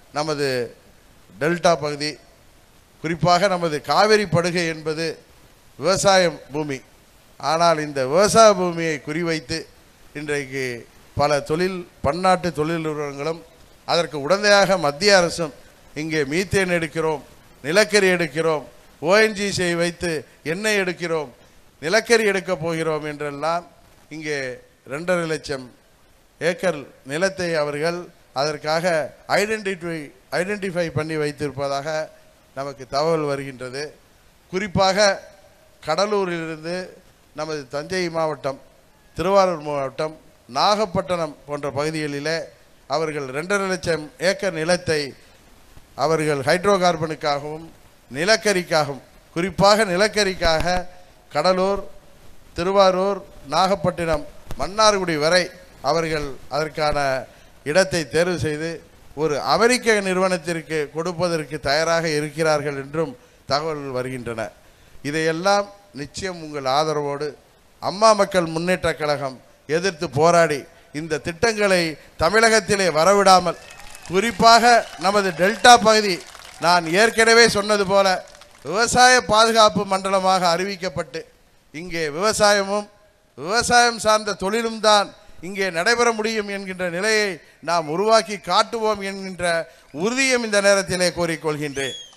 நமது டெல்டா பகுதி குறிப்பாக நமது காவிரி படுகை என்பது விவசாய பூமி ஆனால் இந்த விவசாய பூமியை குறிவைத்து இன்றைக்கு பல தொழில் பன்னாட்டு தொழில் நிறுவனங்களும் அதற்கு உடந்தையாக மத்திய அரசும் இங்கே மீத்தேன் எடுக்கிறோம் நிலக்கரி எடுக்கிறோம் ஓஎன்ஜிசியை வைத்து எண்ணெய் எடுக்கிறோம் நிலக்கரி எடுக்கப் போகிறோம் என்றெல்லாம் இங்கே ரெண்டரை லட்சம் ஏக்கர் நிலத்தை அவர்கள் அதற்காக ஐடென்டிஃபை ஐடென்டிஃபை பண்ணி வைத்திருப்பதாக நமக்கு தகவல் வருகின்றது குறிப்பாக கடலூரிலிருந்து நமது தஞ்சை மாவட்டம் திருவாரூர் மாவட்டம் நாகப்பட்டினம் போன்ற பகுதிகளிலே அவர்கள் ரெண்டரை லட்சம் ஏக்கர் நிலத்தை அவர்கள் ஹைட்ரோ கார்பனுக்காகவும் நிலக்கரிக்காகவும் குறிப்பாக நிலக்கரிக்காக கடலூர் திருவாரூர் நாகப்பட்டினம் மன்னார்குடி வரை அவர்கள் அதற்கான இடத்தை தேர்வு செய்து ஒரு அமெரிக்க நிறுவனத்திற்கு கொடுப்பதற்கு தயாராக இருக்கிறார்கள் என்றும் தகவல்கள் வருகின்றன இதையெல்லாம் நிச்சயம் உங்கள் ஆதரவோடு அம்மா மக்கள் முன்னேற்றக் கழகம் எதிர்த்து போராடி இந்த திட்டங்களை தமிழகத்திலே வரவிடாமல் குறிப்பாக நமது டெல்டா பகுதி நான் ஏற்கனவே சொன்னது போல விவசாய பாதுகாப்பு மண்டலமாக அறிவிக்கப்பட்டு இங்கே விவசாயமும் விவசாயம் சார்ந்த தொழிலும் தான் இங்கே நடைபெற முடியும் என்கின்ற நிலையை நாம் உருவாக்கி காட்டுவோம் என்கின்ற உறுதியும் இந்த நேரத்திலே கோரிக்கொள்கின்றேன்